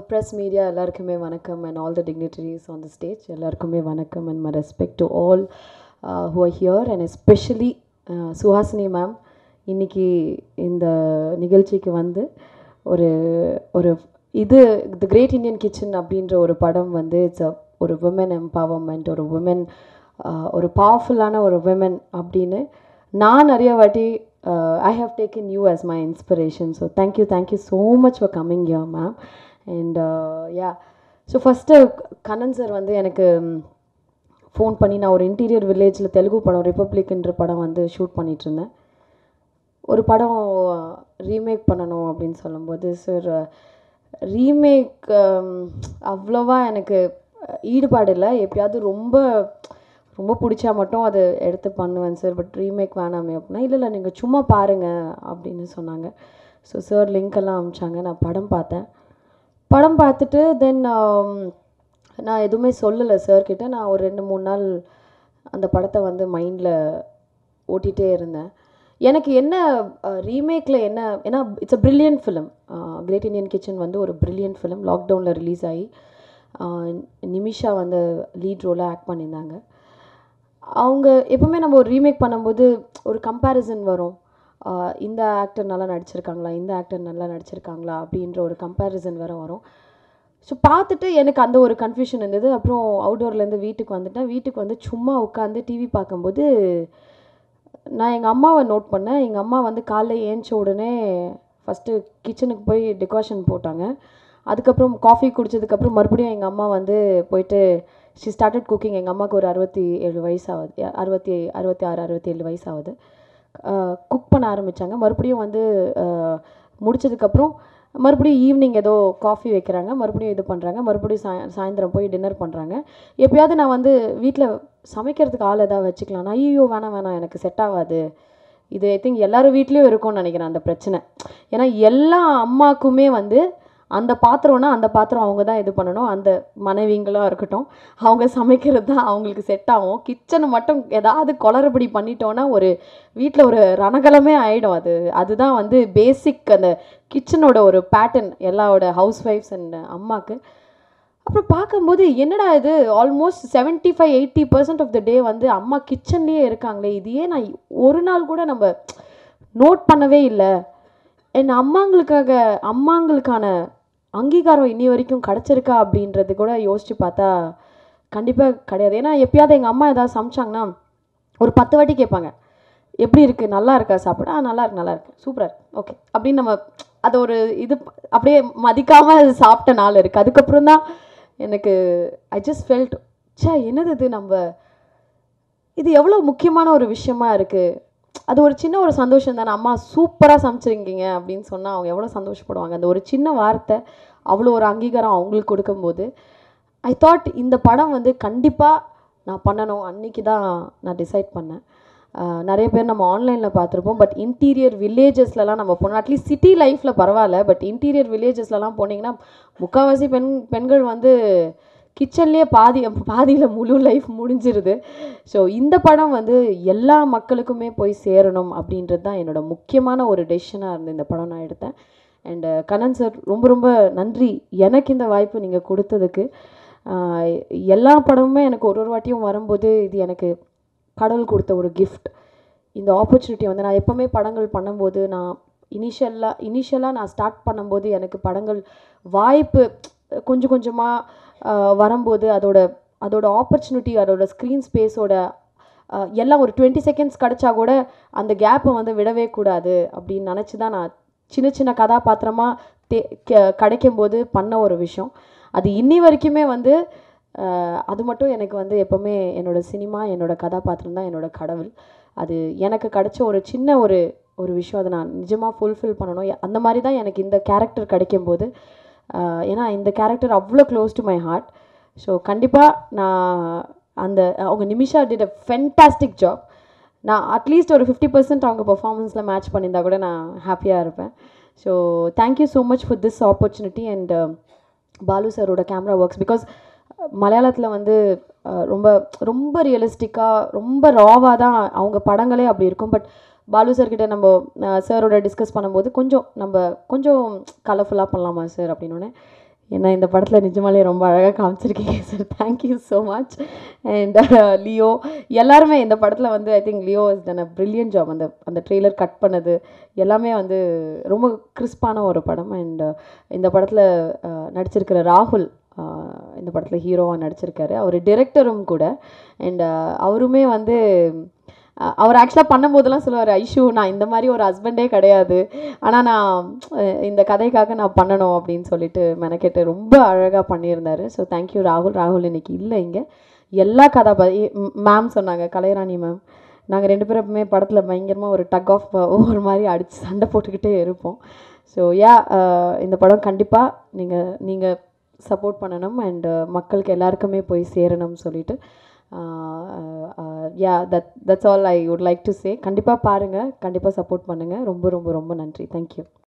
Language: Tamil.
ப்ரெஸ் மீடியா எல்லாருக்குமே வணக்கம் and all the dignitaries on the stage எல்லாருக்குமே வணக்கம் and my respect to all who are here and especially Suhasini ma'am இன்னைக்கு இந்த நிகழ்ச்சிக்கு வந்து ஒரு ஒரு இது தி கிரேட் இந்தியன் கிச்சன் அப்படின்ற ஒரு படம் வந்து இட்ஸ் அ ஒரு விமன் எம்பவர்மெண்ட் ஒரு விமன் ஒரு பவர்ஃபுல்லான ஒரு விமன் அப்படின்னு நான் நிறைய வாட்டி I have taken you as my inspiration so thank you thank you so much for coming here ma'am and yeah so first Kannan sir வந்து எனக்கு ஃபோன் பண்ணி நான் ஒரு இன்டீரியர் வில்லேஜில் தெலுங்கு படம் ரிப்பப்ளிக்ன்ற படம் வந்து ஷூட் பண்ணிட்டு இருந்தேன் ஒரு படம் ரீமேக் பண்ணணும் அப்படின்னு சொல்லும்போது சார் ரீமேக் அவ்வளோவா எனக்கு ஈடுபாடு இல்லை எப்பயாவது ரொம்ப ரொம்ப பிடிச்சா மட்டும் அதை எடுத்து பண்ணுவேன் சார் பட் ரீமேக் வேணாமே அப்படின்னா இல்லை இல்லை நீங்கள் சும்மா பாருங்கள் அப்படின்னு சொன்னாங்க ஸோ சார் லிங்க் எல்லாம் அமிச்சாங்க நான் படம் பார்த்தேன் படம் பார்த்துட்டு தென் நான் எதுவுமே சொல்லலை சார்கிட்ட நான் ஒரு ரெண்டு மூணு நாள் அந்த படத்தை வந்து மைண்டில் ஓட்டிகிட்டே இருந்தேன் எனக்கு என்ன ரீமேக்கில் என்ன ஏன்னா it's a brilliant film great Indian kitchen வந்து ஒரு பிரில்லியன்ட் ஃபிலிம் லாக்டவுனில் ரிலீஸ் ஆகி நிமிஷா வந்து லீட் ரோலாக ஆக்ட் பண்ணியிருந்தாங்க அவங்க எப்பவுமே நம்ம ஒரு ரீமேக் பண்ணும்போது ஒரு கம்பேரிசன் வரும் இந்த ஆக்டர் நல்லா நடிச்சிருக்காங்களா இந்த ஆக்டர் நல்லா நடிச்சிருக்காங்களா அப்படின்ற ஒரு கம்பேரிசன் வேறு வரும் ஸோ பார்த்துட்டு எனக்கு அந்த ஒரு கன்ஃபியூஷன் இருந்தது அப்புறம் அவுடோர்லேருந்து வீட்டுக்கு வந்துட்டேன் வீட்டுக்கு வந்து சும்மா உட்காந்து டிவி பார்க்கும்போது நான் எங்கள் அம்மாவை நோட் பண்ணேன் எங்கள் அம்மா வந்து காலைல ஏஞ்ச உடனே ஃபஸ்ட்டு கிச்சனுக்கு போய் டிகாஷன் போட்டாங்க அதுக்கப்புறம் காஃபி குடித்ததுக்கப்புறம் மறுபடியும் எங்கள் அம்மா வந்து போயிட்டு ஷி ஸ்டார்டட் குக்கிங் எங்கள் அம்மாவுக்கு ஒரு அறுபத்தி ஏழு வயசு ஆகுது அறுபத்தி அறுபத்தி ஆறு அறுபத்தி ஏழு வயசு ஆகுது குக் பண்ண ஆரம்பித்தாங்க மறுபடியும் வந்து முடிச்சதுக்கப்புறம் மறுபடியும் ஈவினிங் ஏதோ காஃபி வைக்கிறாங்க மறுபடியும் இது பண்ணுறாங்க மறுபடியும் சாய் சாயந்தரம் போய் டின்னர் பண்ணுறாங்க எப்பயாவது நான் வந்து வீட்டில் சமைக்கிறதுக்கு ஆள் ஏதாவது வச்சுக்கலாம் ஐயோ வேணாம் வேணாம் எனக்கு செட் ஆகாது இது ஐ திங்க் எல்லாரும் வீட்லேயும் இருக்கும்னு நினைக்கிறேன் அந்த பிரச்சனை ஏன்னா எல்லா அம்மாக்குமே வந்து அந்த பாத்திரம்னா அந்த பாத்திரம் அவங்க தான் இது பண்ணணும் அந்த மனைவிங்களும் இருக்கட்டும் அவங்க சமைக்கிறது தான் அவங்களுக்கு செட் ஆகும் கிச்சனை மட்டும் ஏதாவது குளறுபடி பண்ணிட்டோன்னா ஒரு வீட்டில் ஒரு ரணகலமே ஆகிடும் அது அதுதான் வந்து பேசிக் அந்த கிச்சனோட ஒரு பேட்டர்ன் எல்லாரோட ஹவுஸ் ஒய்ஃப்ஸ் அண்ட் அம்மாவுக்கு அப்புறம் பார்க்கும்போது என்னடா இது almost seventy five eighty percent of the day வந்து அம்மா கிச்சன்லேயே இருக்காங்களே இது ஏன் நான் ஒரு நாள் கூட நம்ம நோட் பண்ணவே இல்லை என் அம்மாங்களுக்காக அம்மாங்களுக்கான அங்கீகாரம் இன்னி வரைக்கும் கிடச்சிருக்கா அப்படின்றது கூட யோசித்து பார்த்தா கண்டிப்பாக கிடையாது ஏன்னா எப்பயாவது எங்கள் அம்மா ஏதாவது சமைச்சாங்கன்னா ஒரு பத்து வாட்டி கேட்பாங்க எப்படி இருக்குது நல்லா இருக்கா சாப்பிட ஆ நல்லா இருக்கு நல்லா இருக்கு சூப்பராக இருக்கு ஓகே அப்படின்னு நம்ம அதை ஒரு இது அப்படியே மதிக்காமல் சாப்பிட்ட நாள் இருக்குது அதுக்கப்புறம் தான் எனக்கு ஐ ஜஸ்ட் ஃபெல்ட் சே என்னது இது நம்ம இது எவ்வளோ முக்கியமான ஒரு விஷயமா இருக்குது அது ஒரு சின்ன ஒரு சந்தோஷம் தானே அம்மா சூப்பராக சமைச்சிருக்கீங்க அப்படின்னு சொன்னால் அவங்க எவ்வளோ சந்தோஷப்படுவாங்க அந்த ஒரு சின்ன வார்த்தை அவ்வளோ ஒரு அங்கீகாரம் அவங்களுக்கு கொடுக்கும்போது ஐ தாட் இந்த படம் வந்து கண்டிப்பாக நான் பண்ணணும் அன்றைக்கி தான் நான் டிசைட் பண்ணேன் நிறைய பேர் நம்ம ஆன்லைனில் பார்த்துருப்போம் பட் இன்டீரியர் வில்லேஜஸ்லலாம் நம்ம போனோம் அட்லீஸ்ட் சிட்டி லைஃப்பில் பரவாயில்ல பட் இன்டீரியர் வில்லேஜஸ்லலாம் போனீங்கன்னா முக்கால்வாசி பெண் பெண்கள் வந்து கிச்சன்லேயே பாதி பாதியில் முழு லைஃப் முடிஞ்சிருது ஸோ இந்த படம் வந்து எல்லா மக்களுக்குமே போய் சேரணும் அப்படின்றது தான் என்னோட முக்கியமான ஒரு டெசிஷனாக இருந்து இந்த படம் நான் எடுத்தேன் அண்டு கண்ணன் சார் ரொம்ப ரொம்ப நன்றி எனக்கு இந்த வாய்ப்பு நீங்கள் கொடுத்ததுக்கு எல்லா படமுமே எனக்கு ஒரு ஒரு வாட்டியும் வரும்போது இது எனக்கு கடவுள் கொடுத்த ஒரு கிஃப்ட் இந்த ஆப்பர்ச்சுனிட்டி வந்து நான் எப்போவுமே படங்கள் பண்ணும்போது நான் இனிஷியலாக இனிஷியலாக நான் ஸ்டார்ட் பண்ணும்போது எனக்கு படங்கள் வாய்ப்பு கொஞ்சம் கொஞ்சமாக வரும்போது அதோட அதோட ஆப்பர்ச்சுனிட்டி அதோட ஸ்க்ரீன் ஸ்பேஸோட எல்லாம் ஒரு டுவெண்ட்டி செகண்ட்ஸ் கிடச்சா கூட அந்த கேப்பை வந்து விடவே கூடாது அப்படின்னு நினச்சி தான் நான் சின்ன சின்ன கதாபாத்திரமாக தே கிடைக்கும்போது பண்ண ஒரு விஷயம் அது இன்னி வரைக்குமே வந்து அது மட்டும் எனக்கு வந்து எப்போவுமே என்னோடய சினிமா என்னோடய கதாபாத்திரம் தான் என்னோடய கடவுள் அது எனக்கு கிடைச்ச ஒரு சின்ன ஒரு ஒரு விஷயம் அதை நான் நிஜமாக ஃபுல்ஃபில் பண்ணணும் அந்த மாதிரி தான் எனக்கு இந்த கேரக்டர் கிடைக்கும்போது ஏன்னா இந்த கேரக்டர் அவ்வளோ close to my heart so கண்டிப்பாக நான் அந்த அவங்க Nimisha did a fantastic job நான் அட்லீஸ்ட் ஒரு ஃபிஃப்டி பர்சன்ட் அவங்க பர்ஃபார்மன்ஸில் மேட்ச் பண்ணியிருந்தா கூட நான் ஹாப்பியாக இருப்பேன் so thank you so much for this opportunity and Balu சாரோட கேமரா ஒர்க்ஸ் பிகாஸ் மலையாளத்தில் வந்து ரொம்ப ரொம்ப ரியலிஸ்டிக்காக ரொம்ப ராவாக தான் அவங்க படங்களே அப்படி இருக்கும் பட் பாலு சார்கிட்ட நம்ம சாரோட டிஸ்கஸ் பண்ணும்போது கொஞ்சம் நம்ம கொஞ்சம் கலர்ஃபுல்லாக பண்ணலாமா சார் அப்படின்னோடனே ஏன்னா இந்த படத்தில் நிஜமாலே ரொம்ப அழகாக காமிச்சிருக்கீங்க sir thank you so much and Leo எல்லாருமே இந்த படத்தில் வந்து I think Leo is done a brilliant job அந்த அந்த ட்ரெய்லர் கட் பண்ணது எல்லாமே வந்து ரொம்ப கிறிஸ்பான ஒரு படம் அண்ட் இந்த படத்தில் நடிச்சிருக்கிற ராகுல் ஆஹ் இந்த படத்தில் ஹீரோவாக நடிச்சிருக்காரு அவர் டிரெக்டரும் கூட அண்ட் அவருமே வந்து அஹ் அவர் ஆக்சுவலாக பண்ணும்போதெல்லாம் சொல்லுவார் ஐஷு நான் இந்த மாதிரி ஒரு ஹஸ்பண்டே கிடையாது ஆனால் நான் அஹ் இந்த கதைக்காக நான் பண்ணணும் அப்படின்னு சொல்லிட்டு மெனக்கெட்டு ரொம்ப அழகாக பண்ணியிருந்தாரு ஸோ தேங்க்யூ ராகுல் ராகுல் இன்னைக்கு இல்லை இங்கே எல்லா கதாபாதி மேம் சொன்னாங்க கலைராணி மேம் நாங்கள் ரெண்டு பேருமே படத்தில் பயங்கரமாக ஒரு டக் ஆஃப் ஒவ்வொரு மாதிரி அடித்து சண்டை போட்டுக்கிட்டே இருப்போம் ஸோ யா இந்த படம் கண்டிப்பாக நீங்கள் நீங்கள் சப்போர்ட் பண்ணணும் அண்ட் மக்களுக்கு எல்லாருக்குமே போய் சேரணும்னு சொல்லிட்டு yeah that that's all I would like to say கண்டிப்பாக பாருங்கள் கண்டிப்பாக சப்போர்ட் பண்ணுங்கள் ரொம்ப ரொம்ப ரொம்ப நன்றி தேங்க்யூ